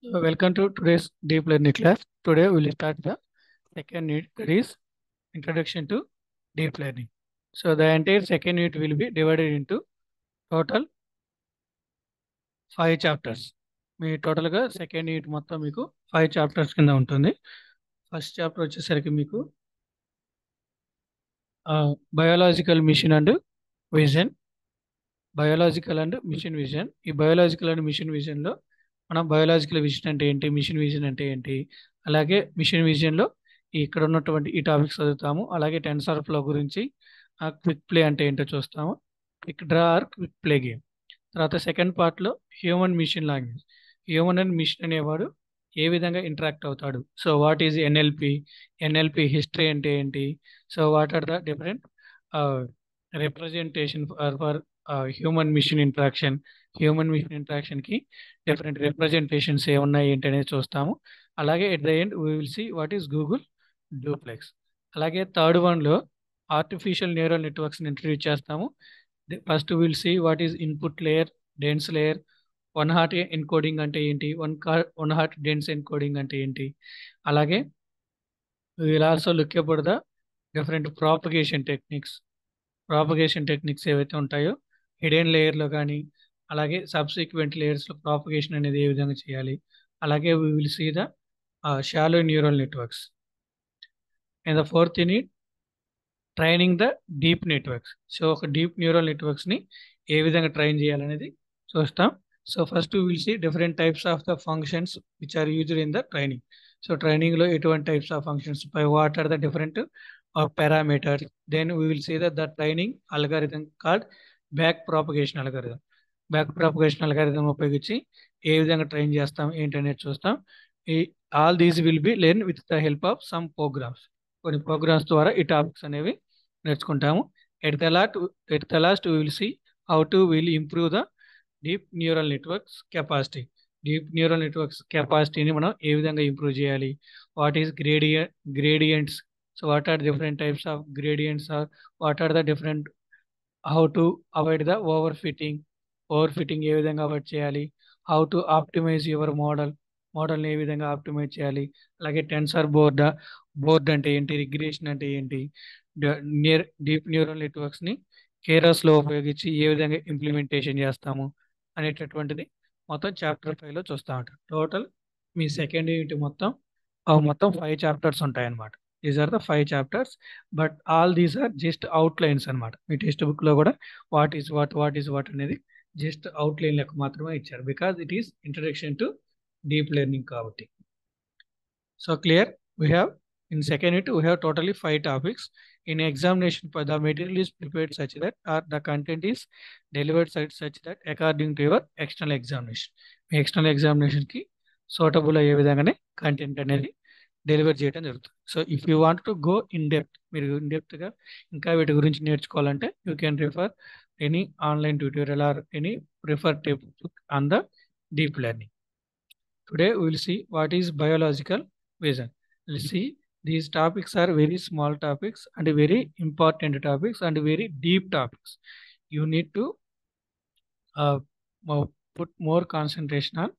So welcome to today's deep learning class. Today we will start the second unit that is introduction to deep learning. So the entire second unit will be divided into total five chapters మీ టోటల్గా second unit మొత్తం మీకు five chapters కింద ఉంటుంది first chapter వచ్చేసరికి మీకు biological machine and vision biological and machine vision ఈ biological and machine విజన్లో మనం బయోలాజికల్ విజన్ అంటే ఏంటి మిషన్ విజన్ అంటే ఏంటి అలాగే మిషన్ విజన్లో ఇక్కడ ఉన్నటువంటి ఈ టాపిక్స్ చదువుతాము అలాగే టెన్సర్ ఫ్లో గురించి క్విక్ ప్లే అంటే ఏంటో చూస్తాము quick draw or quick play game తర్వాత సెకండ్ పార్ట్లో human machine language human and machine అనేవాడు ఏ విధంగా ఇంటరాక్ట్ అవుతాడు so what is NLP NLP history అంటే ఏంటి so what are the different representation for for human machine interaction human machine ఇంట్రాక్షన్కి different representations ఏమున్నాయి ఏంటి అనేది చూస్తాము అలాగే at the end we will see what is Google duplex అలాగే third వన్లో ఆర్టిఫిషియల్ న్యూరల్ నెట్వర్క్స్ని ఇంట్రడ్యూస్ చేస్తాము first will see what is input layer dense layer one hot encoding అంటే ఏంటి one car one hot dense encoding అంటే ఏంటి అలాగే will also look about the different propagation techniques propagation techniques ఏవైతే ఉంటాయో hidden లేయర్లో కానీ అలాగే సబ్సిక్వెంట్ లేయర్స్లో ప్రాపగేషన్ అనేది ఏ విధంగా చేయాలి అలాగే we will see the shallow neural networks and the fourth unit training the deep networks so ఒక డీప్ న్యూరల్ నెట్వర్క్స్ని ఏ విధంగా ట్రైన్ చేయాలనేది చూస్తాం so first will see different types of the functions which are used in the training so ట్రైనింగ్లో ఎటువంటి types of functions పై what are the different parameters then we will see the the training algorithm called back propagation algorithm back propagation algorithm ఉపయోగించి ఏ విధంగా train చేస్తాం ఏంటనేది చూస్తాం ఈ all these will be learn with the help of some programs కొన్ని programs ద్వారా ఈ టాపిక్స్ అనేవి నేర్చుకుంటాము at the lot at the last will see how to will improve the deep neural networks capacity deep neural networks కెపాసిటీని మనం ఏ విధంగా improve చేయాలి వాట్ ఈస్ గ్రేడియ gradients so what are different types of gradients are what are the different how to avoid the overfitting overfitting ఏ విధంగా avoid చేయాలి how to optimise your model మోడల్ని ఏ విధంగా ఆప్టిమైజ్ చేయాలి అలాగే టెన్సర్ బోర్డ్ బోర్డ్ అంటే ఏంటి రిగ్రేషన్ అంటే ఏంటి నియర్ డీప్ న్యూరల్ నెట్వర్క్స్ని కేరస్లో ఉపయోగించి ఏ విధంగా ఇంప్లిమెంటేషన్ చేస్తాము అనేటటువంటిది మొత్తం చాప్టర్ ఫైవ్లో చూస్తూ ఉంటారు టోటల్ మీ సెకండ్ యూనిట్ మొత్తం మొత్తం ఫైవ్ చాప్టర్స్ ఉంటాయి అన్నమాట these are the five chapters but all these are just outlines అనమాట మీ టెక్స్ట్ బుక్లో కూడా what is what what is what అనేది జస్ట్ అవుట్లైన్ లెక్క మాత్రమే ఇచ్చారు because it is introduction to deep learning కాబట్టి so clear we have in second unit we have totally five topics in examination the material is prepared such that or the content is delivered such, such that according to your external examination మీ external ఎగ్జామినేషన్కి suitable అయ్యే విధంగానే content అనేది deliver చేయడం జరుగుతుంది so if you want to go in depth మీరు in డెప్త్గా ఇంకా వీటి గురించి నేర్చుకోవాలంటే you can refer any online tutorial or any prefer tape on the deep learning today will see what is biological vision will see these topics are very small topics and very important topics and very deep topics you need to uh, put more concentration on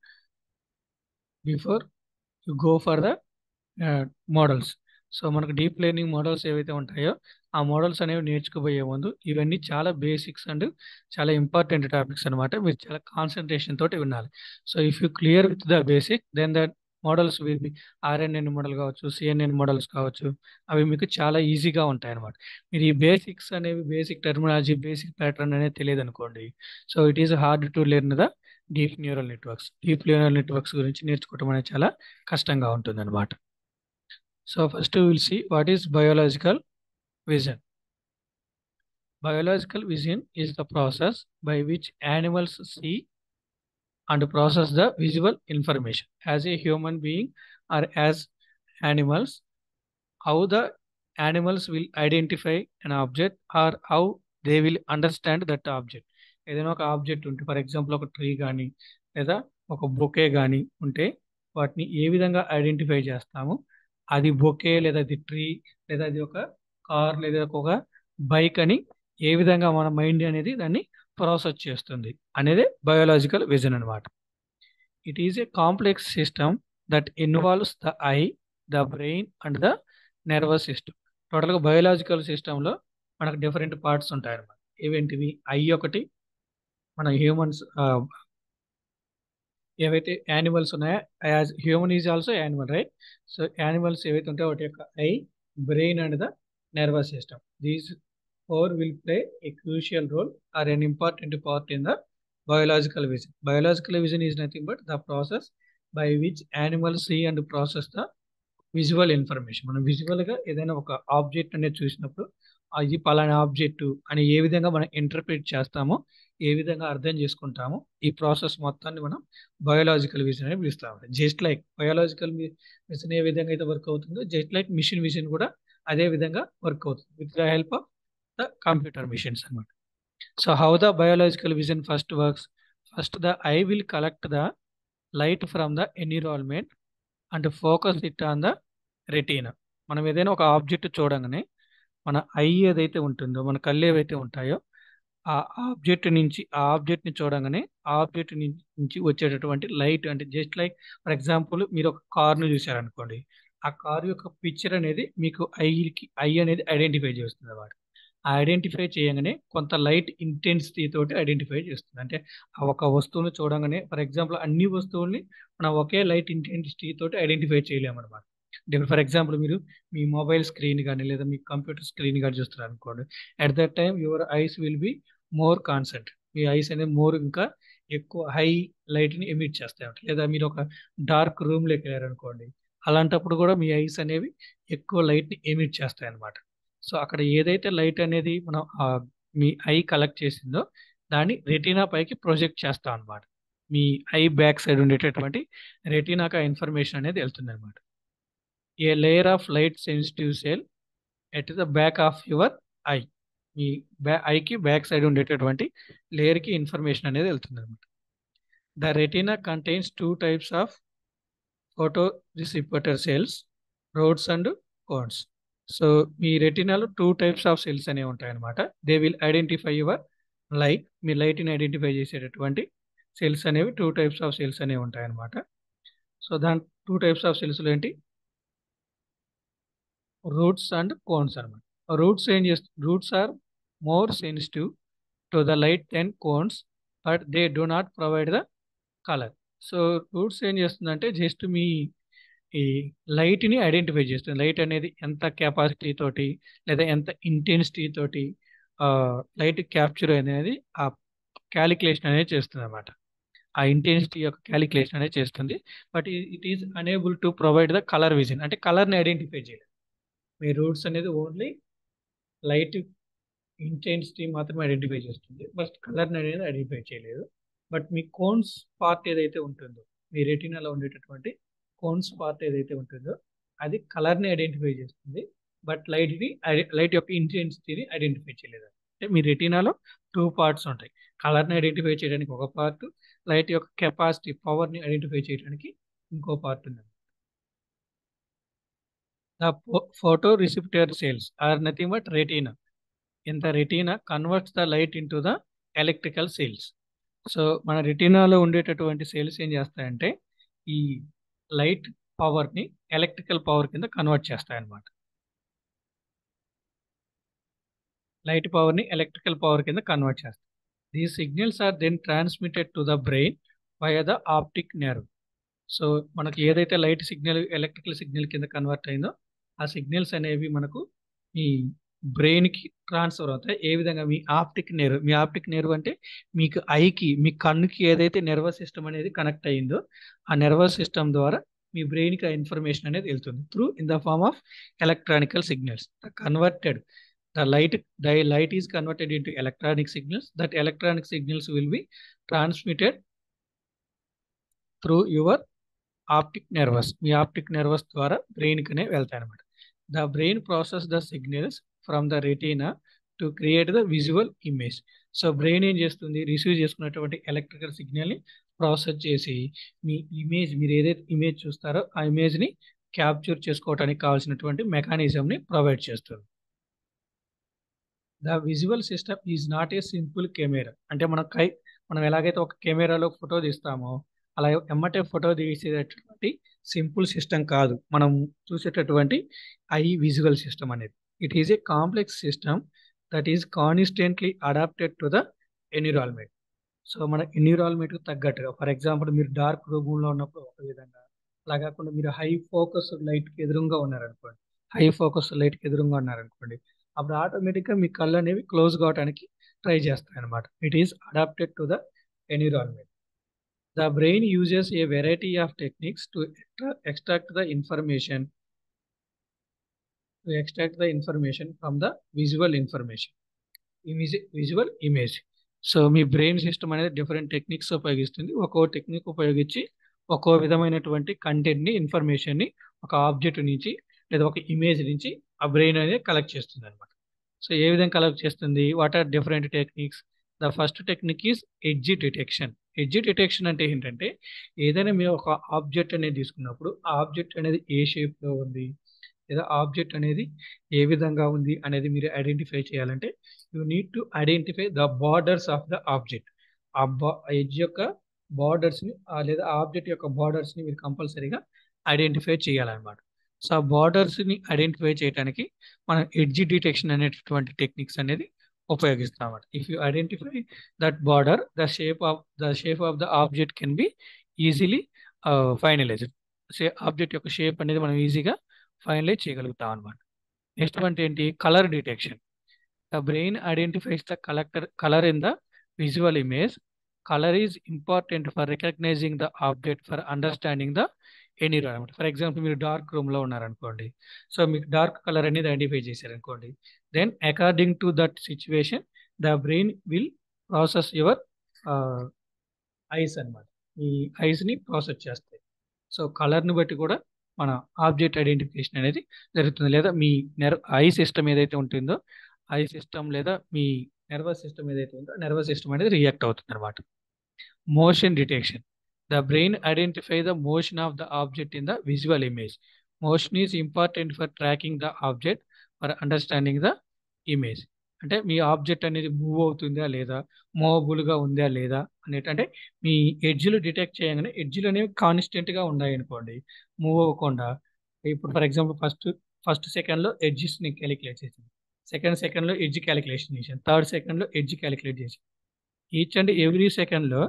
before you go for the uh, models so మనకు deep learning models ఏవైతే ఉంటాయో ఆ models అనేవి నేర్చుకోబోయే ముందు ఇవన్నీ చాలా basics and చాలా ఇంపార్టెంట్ టాపిక్స్ అనమాట మీరు చాలా కాన్సన్ట్రేషన్ తోటి వినాలి so if you clear with the basic then that models will be RNN model కావచ్చు సిఎన్ఎన్ మోడల్స్ కావచ్చు అవి మీకు చాలా ఈజీగా ఉంటాయి అనమాట మీరు ఈ బేసిక్స్ అనేవి బేసిక్ టెర్మినాలజీ బేసిక్ ప్యాటర్న్ అనేది తెలియదు అనుకోండి so it is hard to learn the deep neural networks deep neural networks గురించి నేర్చుకోవడం అనేది చాలా కష్టంగా ఉంటుంది అనమాట so first will see what is biological vision biological vision is the process by which animals see and process the visual information as a human being or as animals how the animals will identify an object or how they will understand that object ఏదైనా ఒక object ఉంటే for example ఒక tree కానీ లేదా ఒక bouquet కానీ ఉంటే వాటిని ఏ విధంగా ఐడెంటిఫై చేస్తాము అది బొకే లేదా అది ట్రీ లేదా అది ఒక కార్ లేదా ఒక బైక్ అని ఏ విధంగా మన మైండ్ అనేది దాన్ని ప్రాసెస్ చేస్తుంది అనేది బయోలాజికల్ విజన్ అనమాట it is a complex system that involves the eye the brain and the nervous system టోటల్గా బయోలాజికల్ సిస్టంలో మనకు డిఫరెంట్ పార్ట్స్ ఉంటాయి అన్నమాట ఏవేంటివి ఐ ఒకటి మన హ్యూమన్స్ ఏవైతే యానిమల్స్ ఉన్నాయో as human is also animal right so animals ఏవైతే ఉంటాయో వాటి యొక్క eye brain and the nervous system these four will play a crucial role or an important part in the biological vision biological vision is nothing but the process by which animals see and process the visual information మనం విజువల్గా ఏదైనా ఒక object అనేది చూసినప్పుడు అది పలానా object అని ఏ విధంగా మనం ఇంటర్ప్రిట్ చేస్తామో ఏ విధంగా అర్థం చేసుకుంటామో ఈ ప్రాసెస్ మొత్తాన్ని మనం బయోలాజికల్ విజన్ అని పిలుస్తాం జస్ట్ లైక్ బయోలాజికల్ విజన్ ఏ విధంగా అయితే వర్క్ అవుతుందో జస్ట్ లైక్ మిషన్ విజన్ కూడా అదే విధంగా వర్క్ అవుతుంది with the help of the computer machines అనమాట so how the biological vision first works first the eye will collect the light from the environment and focus it on the retina మనం ఏదైనా ఒక object చూడగానే మన I ఏదైతే ఉంటుందో మన కళ్ళు ఏవైతే ఉంటాయో ఆ ఆబ్జెక్ట్ నుంచి ఆ ఆబ్జెక్ట్ని చూడగానే ఆ ఆబ్జెక్ట్ నుంచి వచ్చేటటువంటి లైట్ అంటే జస్ట్ లైక్ ఫర్ ఎగ్జాంపుల్ మీరు ఒక కార్ను చూసారనుకోండి ఆ కార్ యొక్క పిక్చర్ అనేది మీకు ఐకి ఐ అనేది ఐడెంటిఫై చేస్తుంది అన్నమాట ఆ ఐడెంటిఫై చేయగానే కొంత లైట్ ఇంటెన్సిటీ తోటి ఐడెంటిఫై చేస్తుంది అంటే ఆ ఒక వస్తువుని చూడగానే ఫర్ ఎగ్జాంపుల్ అన్ని వస్తువుల్ని మనం ఒకే లైట్ ఇంటెన్సిటీ తోటి ఐడెంటిఫై చేయలేము అనమాట ఫర్ ఎగ్జాంపుల్ మీరు మీ మొబైల్ స్క్రీన్ కానీ లేదా మీ కంప్యూటర్ స్క్రీన్ కానీ చూస్తారు అనుకోండి at that time your eyes will be more consent మీ ఐస్ అనేది మోర్ ఇంకా ఎక్కువ హై లైట్ని ఎమిట్ చేస్తాయి లేదా మీరు ఒక డార్క్ రూమ్లోకి వెళ్ళారనుకోండి అలాంటప్పుడు కూడా మీ ఐస్ అనేవి ఎక్కువ లైట్ని ఎమిట్ చేస్తాయి అనమాట సో అక్కడ ఏదైతే లైట్ అనేది మనం మీ ఐ కలెక్ట్ చేసిందో దాన్ని రెటీనా పైకి ప్రొజెక్ట్ చేస్తాం అనమాట మీ ఐ బ్యాక్ సైడ్ ఉండేటటువంటి రెటీనాకి ఆ ఇన్ఫర్మేషన్ అనేది వెళ్తుంది అనమాట a layer of light sensitive cell at the back of your eye మీ బ్యా ఐకి బ్యాక్ సైడ్ ఉండేటటువంటి లేయర్కి ఇన్ఫర్మేషన్ అనేది వెళ్తుంది అనమాట the retina contains two types of photoreceptor cells rods and cones so మీ రెటినాలో టూ టైప్స్ ఆఫ్ సెల్స్ అనేవి ఉంటాయి అనమాట they will identify your light మీ లైట్ని ఐడెంటిఫై చేసేటటువంటి సెల్స్ అనేవి టూ టైప్స్ ఆఫ్ సెల్స్ అనేవి ఉంటాయి అనమాట సో దాని టూ టైప్స్ ఆఫ్ సెల్స్లో ఏంటి రూట్స్ అండ్ కోన్స్ అనమాట రూట్స్ ఏం చేస్తు roots are more sensitive to the light then cones but they do not provide the colour so roots ఏం చేస్తుందంటే జస్ట్ మీ ఈ లైట్ని ఐడెంటిఫై చేస్తుంది లైట్ అనేది ఎంత కెపాసిటీ తోటి లేదా ఎంత ఇంటెన్సిటీ తోటి లైట్ క్యాప్చర్ అనేది ఆ క్యాలిక్యులేషన్ అనేది చేస్తుంది అనమాట ఆ ఇంటెన్సిటీ యొక్క క్యాలిక్యులేషన్ అనేది చేస్తుంది but it is unable to provide the colour vision అంటే కలర్ని ఐడెంటిఫై చేయలేదు మీ రూట్స్ అనేది ఓన్లీ లైట్ ఇంటెన్సిటీ మాత్రమే ఐడెంటిఫై చేస్తుంది బట్ కలర్ని అనేది ఐడెంటిఫై చేయలేదు బట్ మీ కోన్స్ పార్ట్ ఏదైతే ఉంటుందో మీ రెటీనాలో ఉండేటటువంటి కోన్స్ పార్ట్ ఏదైతే ఉంటుందో అది కలర్ని ఐడెంటిఫై చేస్తుంది బట్ లైట్ని లైట్ యొక్క ఇంటెన్సిటీని ఐడెంటిఫై చేయలేదు అంటే మీ రెటీనాలో టూ పార్ట్స్ ఉంటాయి కలర్ని ఐడెంటిఫై చేయడానికి ఒక పార్ట్ లైట్ యొక్క కెపాసిటీ పవర్ని ఐడెంటిఫై చేయడానికి ఇంకో పార్ట్ ఉంది the photoreceptor cells are nothing but retina in the retina converts the light in the electrical cells so మన రెటీనాలో ఉండేటటువంటి సెల్స్ ఏం చేస్తాయంటే ఈ లైట్ పవర్ని ఎలక్ట్రికల్ పవర్ కింద కన్వర్ట్ చేస్తాయి అన్నమాట లైట్ పవర్ని ఎలక్ట్రికల్ పవర్ కింద కన్వర్ట్ చేస్తాయి these signals are then transmitted to the brain via the optic nerve so మనకి ఏదైతే లైట్ సిగ్నల్ ఎలక్ట్రికల్ సిగ్నల్ కింద కన్వర్ట్ అయిందో ఆ సిగ్నల్స్ అనేవి మనకు ఈ బ్రెయిన్కి ట్రాన్స్ఫర్ అవుతాయి ఏ విధంగా మీ ఆప్టిక్ నెర్వ్ మీ ఆప్టిక్ నెర్వ్ అంటే మీకు ఐకి మీ కన్నుకి ఏదైతే నర్వస్ సిస్టమ్ అనేది కనెక్ట్ అయ్యిందో ఆ నర్వస్ సిస్టమ్ ద్వారా మీ బ్రెయిన్కి ఆ ఇన్ఫర్మేషన్ అనేది వెళ్తుంది through in the form of electronical signals the converted the light the light is converted into electronic signals that electronic signals will be transmitted through your optic nervous మీ optic nervous ద్వారా బ్రెయిన్కినే వెళ్తాయి అనమాట the brain process the signals from the retina to create the visual image so brain ఏం చేస్తుంది receive చేసుకున్నటువంటి electrical సిగ్నల్ని process చేసి మీ image మీరు ఏదైతే ఇమేజ్ చూస్తారో ఆ ఇమేజ్ని క్యాప్చర్ చేసుకోవడానికి కావాల్సినటువంటి మెకానిజంని ప్రొవైడ్ చేస్తుంది the visual system is not a simple camera అంటే మన కై మనం ఎలాగైతే ఒక కెమెరాలో ఫోటో తీస్తామో అలా ఎమ్మటే ఫోటో తీసేటటువంటి సింపుల్ సిస్టమ్ కాదు మనం చూసేటటువంటి ఐ విజువల్ సిస్టమ్ అనేది it is a complex system that is constantly adapted to the environment so మన ఎన్విరాన్మెంట్కి తగ్గట్టుగా ఫర్ ఎగ్జాంపుల్ మీరు డార్క్ రూమ్లో ఉన్నప్పుడు ఒక విధంగా అలా కాకుండా మీరు హై ఫోకస్ లైట్కి ఎదురుగా ఉన్నారనుకోండి హై ఫోకస్ లైట్కి ఎదురుగా ఉన్నారనుకోండి అప్పుడు ఆటోమేటిక్గా మీ కళ్ళు అనేవి క్లోజ్ కావడానికి ట్రై చేస్తాయి అనమాట it is adapted to the environment the brain uses a variety of techniques to extract the information to extract the information from the visual information image visual image so మీ brain system అనేది different techniques ఉపయోగిస్తుంది ఒక్కో technique ఉపయోగించి ఒక్కో విధమైనటువంటి కంటెంట్ని ఇన్ఫర్మేషన్ని ఒక ఆబ్జెక్ట్ నుంచి లేదా ఒక ఇమేజ్ నుంచి ఆ బ్రెయిన్ అనేది కలెక్ట్ చేస్తుంది అనమాట సో ఏ విధంగా కలెక్ట్ చేస్తుంది what are different techniques the first technique is edge detection edge detection అంటే ఏంటంటే ఏదైనా మీరు ఒక ఆబ్జెక్ట్ అనేది తీసుకున్నప్పుడు ఆ ఆబ్జెక్ట్ అనేది ఏ షేప్లో ఉంది లేదా ఆబ్జెక్ట్ అనేది ఏ విధంగా ఉంది అనేది మీరు ఐడెంటిఫై చేయాలంటే you need to identify the borders of the object ఆ బా ఎడ్జ్ యొక్క బార్డర్స్ని లేదా ఆబ్జెక్ట్ యొక్క బార్డర్స్ని మీరు కంపల్సరీగా ఐడెంటిఫై చేయాలన్నమాట సో ఆ బార్డర్స్ని ఐడెంటిఫై చేయడానికి మనం ఎడ్జి డిటెక్షన్ అనేటటువంటి టెక్నిక్స్ అనేది ఉపయోగిస్తామన్నమాట if you identify that border the shape of the shape of the object can be easily finalised say object యొక్క షేప్ అనేది మనం ఈజీగా ఫైనలైజ్ చేయగలుగుతాం అనమాట నెక్స్ట్ వన్ ఏంటి colour detection the brain identifies the collector colour in the visual image colour is important for recognising the object for understanding the environment for example మీరు dark రూమ్లో ఉన్నారనుకోండి సో మీకు డార్క్ కలర్ అనేది identify చేశారనుకోండి then according to that situation the brain will process your eyes అనమాట ఈ ఐస్ని process చేస్తాయి so కలర్ని బట్టి కూడా మన ఆబ్జెక్ట్ ఐడెంటిఫికేషన్ అనేది జరుగుతుంది లేదా మీ నెర్ ఐ సిస్టమ్ ఏదైతే ఉంటుందో ఐ సిస్టమ్ లేదా మీ నర్వస్ సిస్టమ్ ఏదైతే ఉందో నర్వస్ సిస్టమ్ అనేది రియాక్ట్ అవుతుంది అనమాట motion detection the brain identify the motion of the object in the visual image motion is important for tracking the object for understanding the image అంటే మీ object అనేది move అవుతుందా లేదా మూవబుల్గా ఉందా లేదా అనేటంటే మీ ఎడ్జ్లు డిటెక్ట్ చేయగానే ఎడ్జ్లు అనేవి కాన్స్టెంట్గా ఉన్నాయి అనుకోండి మూవ్ అవ్వకుండా ఇప్పుడు ఫర్ ఎగ్జాంపుల్ ఫస్ట్ ఫస్ట్ సెకండ్లో ఎడ్జెస్ని క్యాలిక్యులేట్ చేసింది సెకండ్ సెకండ్లో ఎడ్జ్ క్యాలిక్యులేషన్ చేసాను థర్డ్ సెకండ్లో ఎడ్జ్ క్యాలిక్యులేట్ చేసాను ఈచ్ అండ్ ఎవ్రీ సెకండ్లో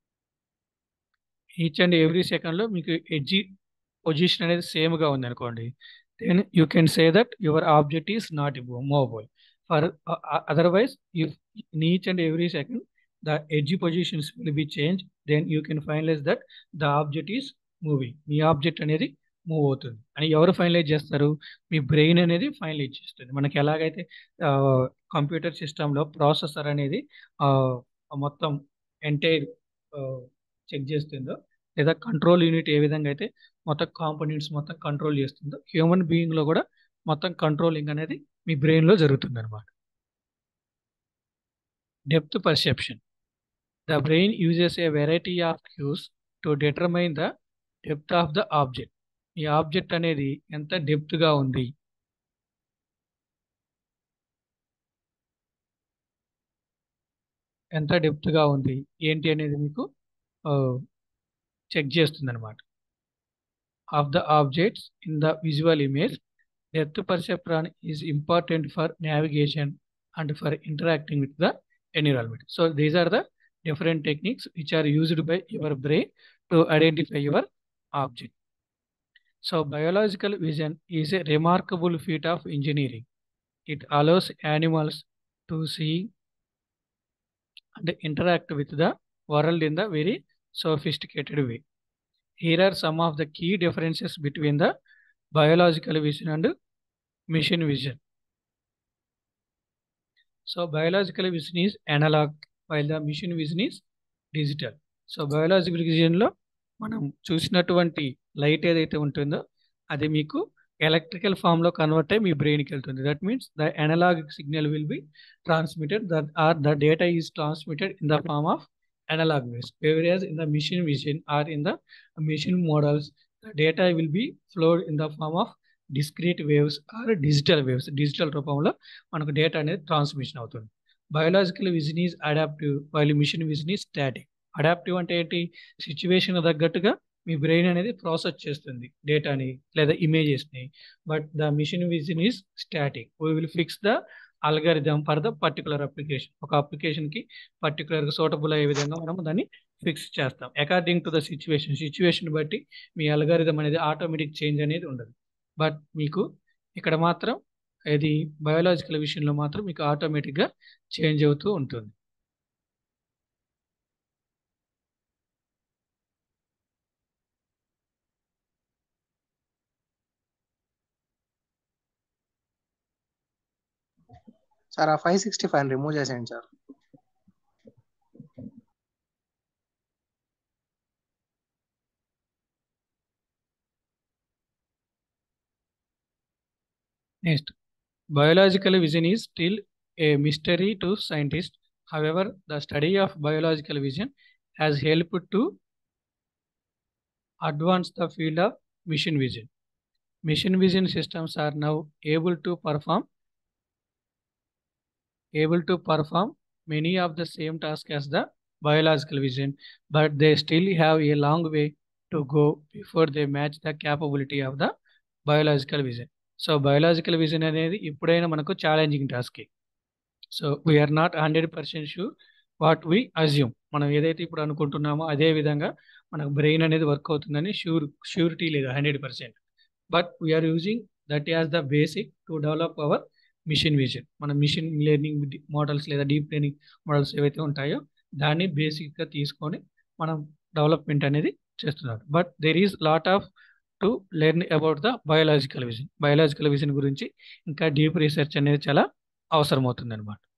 ఈచ్ అండ్ ఎవ్రీ సెకండ్లో మీకు ఎడ్జి పొజిషన్ అనేది సేమ్గా ఉంది అనుకోండి then you can say that your object is not movable for otherwise if in each and every second the edge positions will be change then you can finalise that the object is moving మీ object అనేది move అవుతుంది అని ఎవరు finalise చేస్తారు మీ brain అనేది finalise చేస్తుంది మనకి ఎలాగైతే కంప్యూటర్ సిస్టంలో ప్రాసెసర్ అనేది మొత్తం ఎంటైర్ చెక్ చేస్తుందో లేదా కంట్రోల్ యూనిట్ ఏ విధంగా అయితే మొత్తం కాంపోనెంట్స్ మొత్తం కంట్రోల్ చేస్తుందో హ్యూమన్ బీయింగ్లో కూడా మొత్తం కంట్రోలింగ్ అనేది మీ బ్రెయిన్లో జరుగుతుంది అనమాట depth perception the brain uses a variety of cues to determine the depth of the object ఈ ఆబ్జెక్ట్ అనేది ఎంత డెప్త్గా ఉంది ఎంత డెప్త్గా ఉంది ఏంటి అనేది మీకు చెక్ చేస్తుంది అనమాట of the objects in the visual image depth perceptron is important for navigation and for interacting with the environment so these are the different techniques which are used by your brain to identify your object so biological vision is a remarkable feat of engineering it allows animals to see and interact with the world in the very sophisticated way. Here are some of the key differences between the biological vision and machine vision. So biological vision is analog while the machine vision is digital. So biological విజన్లో మనం చూసినటువంటి light ఏదైతే ఉంటుందో అది మీకు electrical ఫామ్లో convert అయ్యి మీ బ్రెయిన్కి వెళ్తుంది that means the analog signal will be transmitted that or the data is transmitted in the form of analog waves whereas in the machine vision or in the machine models the data will be flowed in the form of discrete waves or digital waves digital రూపంలో మనకు data అనేది transmission అవుతుంది biological vision is adaptive while machine vision is static adaptive అంటే ఏంటి situation తగ్గట్టుగా మీ brain అనేది process చేస్తుంది డేటాని లేదా ఇమేజెస్ని but the machine vision is static we will fix the algorithm for the particular application ఒక అప్లికేషన్కి పర్టికులర్గా సూటబుల్ అయ్యే విధంగా మనం దాన్ని ఫిక్స్ చేస్తాం according to the situation situation బట్టి మీ అల్గారిథం అనేది ఆటోమేటిక్ చేంజ్ అనేది ఉండదు బట్ మీకు ఇక్కడ మాత్రం ఇది బయోలాజికల్ విషయంలో మాత్రం మీకు ఆటోమేటిక్గా చేంజ్ అవుతూ ఉంటుంది సార్ ఆ ఫైవ్ సిక్స్టీ ఫైవ్ రిమూవ్ చేసేయండి sir next biological vision is still a mystery to scientists. However, the study of biological vision has helped to advance the field of machine vision. Machine vision systems are now able to perform able to perform many of the same tasks as the biological vision, but they still have a long way to go before they match the capability of the biological vision. So biological vision అనేది ఇప్పుడైనా మనకు challenging task so we're not hundred percent sure what we assume మనం ఏదైతే ఇప్పుడు అనుకుంటున్నామో అదే విధంగా మనకు బ్రెయిన్ అనేది వర్క్ అవుతుందని షూర్ షూరిటీ లేదు hundred percent but we're using that as the basic to develop our machine vision మన మిషన్ లెర్నింగ్ మోడల్స్ లేదా డీప్ లెర్నింగ్ మోడల్స్ ఏవైతే ఉంటాయో దాన్ని బేసిక్గా తీసుకొని మనం డెవలప్మెంట్ అనేది చేస్తున్నారు but there is lot of to learn about the biological vision biological vision గురించి ఇంకా డీప్ రీసెర్చ్ అనేది చాలా అవసరం అవుతుంది అనమాట